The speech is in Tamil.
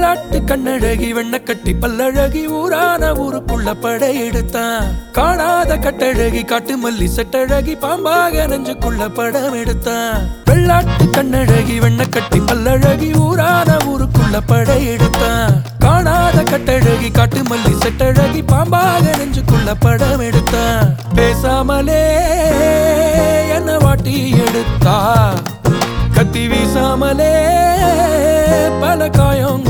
வெள்ளாட்டு கண்ணழகி வெண்ண கட்டி பல்லழகி ஊரான ஊருக்குள்ள படையெடுத்தான் காணாத கட்டழகி காட்டு மல்லி செட்டழகி பாம்பாக நெஞ்சுக்குள்ள படம் எடுத்தான் வெள்ளாட்டு கண்ணழகி வெண்ண கட்டி பல்லழகி ஊரான ஊருக்குள்ள படையெடுத்தான் காணாத கட்டழகி காட்டு மல்லி செட்டழகி பாம்பாக நெஞ்சுக்குள்ள படம் எடுத்தான் பேசாமலே என்ன வாட்டி எடுத்தா கத்தி வீசாமலே பல காயம்